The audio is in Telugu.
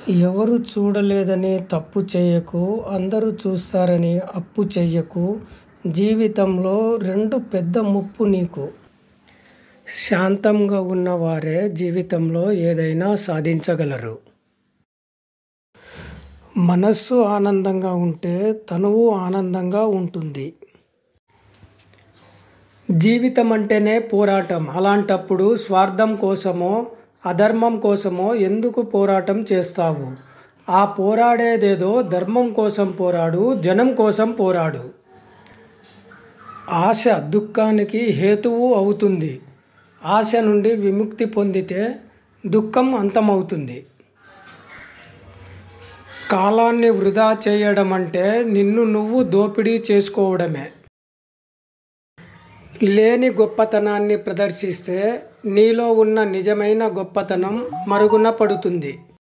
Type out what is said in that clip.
ఎవరూ చూడలేదని తప్పు చేయకు అందరూ చూస్తారని అప్పు చెయ్యకు జీవితంలో రెండు పెద్ద ముప్పు నీకు శాంతంగా ఉన్నవారే జీవితంలో ఏదైనా సాధించగలరు మనస్సు ఆనందంగా ఉంటే తనువు ఆనందంగా ఉంటుంది జీవితం అంటేనే పోరాటం అలాంటప్పుడు స్వార్థం కోసమో అధర్మం కోసమో ఎందుకు పోరాటం చేస్తావు ఆ పోరాడేదేదో ధర్మం కోసం పోరాడు జనం కోసం పోరాడు ఆశ దుఃఖానికి హేతువు అవుతుంది ఆశ నుండి విముక్తి పొందితే దుఃఖం అంతమవుతుంది కాలాన్ని వృధా చేయడం అంటే నిన్ను నువ్వు దోపిడీ చేసుకోవడమే లేని గొప్పతనాన్ని ప్రదర్శిస్తే నీలో ఉన్న నిజమైన గొప్పతనం మరుగున పడుతుంది